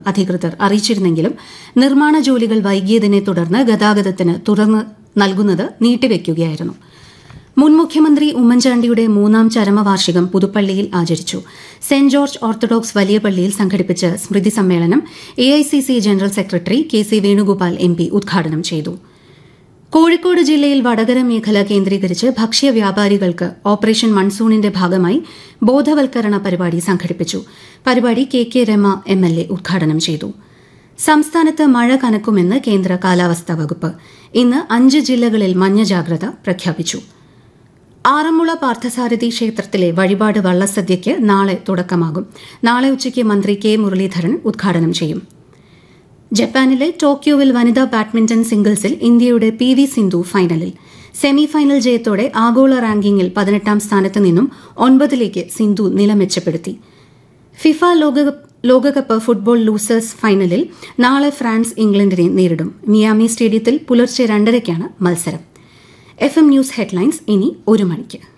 അധികൃതർ അറിയിച്ചിരുന്നെങ്കിലും നിർമ്മാണ ജോലികൾ വൈകിയതിനെ തുടർന്ന് ഗതാഗതത്തിന് തുറന്ന് നൽകുന്നത് നീട്ടിവെക്കുകയായിരുന്നു മുൻ മുഖ്യമന്ത്രി ഉമ്മൻചാണ്ടിയുടെ മൂന്നാം ചരമവാർഷികം പുതുപ്പള്ളിയിൽ ആചരിച്ചു സെന്റ് ജോർജ് ഓർത്തഡോക്സ് വലിയ പള്ളിയിൽ സംഘടിപ്പിച്ച സ്മൃതി സമ്മേളനം AICC general secretary K C Venugopal M P ഉദ്ഘാടനം ചെയ്തു കോഴിക്കോട് ജില്ലയിൽ വടകര മേഖല കേന്ദ്രീകരിച്ച് ഭക്ഷ്യ വ്യാപാരികൾക്ക് ഓപ്പറേഷൻ മൺസൂണിന്റെ ഭാഗമായി ബോധവൽക്കരണ പരിപാടി സംഘടിപ്പിച്ചു പരിപാടി K K Rama M L A ഉദ്ഘാടനം ചെയ്തു സംസ്ഥാനത്ത് മഴ കനക്കുമെന്ന് കേന്ദ്ര കാലാവസ്ഥാ വകുപ്പ് ഇന്ന് അഞ്ച് ജില്ലകളിൽ മഞ്ഞ ജാഗ്രത പ്രഖ്യാപിച്ചു ആറന്മുള പാർത്ഥസാരഥി ക്ഷേത്രത്തിലെ വഴിപാട് വള്ളസദ്യയ്ക്ക് നാളെ തുടക്കമാകും നാളെ ഉച്ചയ്ക്ക് മന്ത്രി കെ മുരളീധരൻ ഉദ്ഘാടനം ചെയ്യും ജപ്പാനിലെ ടോക്കിയോവിൽ വനിതാ ബാഡ്മിന്റൺ സിംഗിൾസിൽ ഇന്ത്യയുടെ പി വി സിന്ധു ഫൈനലിൽ സെമി ഫൈനൽ ജയത്തോടെ ആഗോള റാങ്കിങ്ങിൽ പതിനെട്ടാം സ്ഥാനത്ത് നിന്നും ഒൻപതിലേക്ക് സിന്ധു നില മെച്ചപ്പെടുത്തി ഫിഫ ലോകകപ്പ് ലോകകപ്പ് ഫുട്ബോൾ ലൂസേഴ്സ് ഫൈനലിൽ നാളെ ഫ്രാൻസ് ഇംഗ്ലണ്ടിനെ നേരിടും മിയാമി സ്റ്റേഡിയത്തിൽ പുലർച്ചെ രണ്ടരയ്ക്കാണ് മത്സരം എഫ് എം ന്യൂസ് ഹെഡ്ലൈൻസ് ഇനി ഒരു മണിക്ക്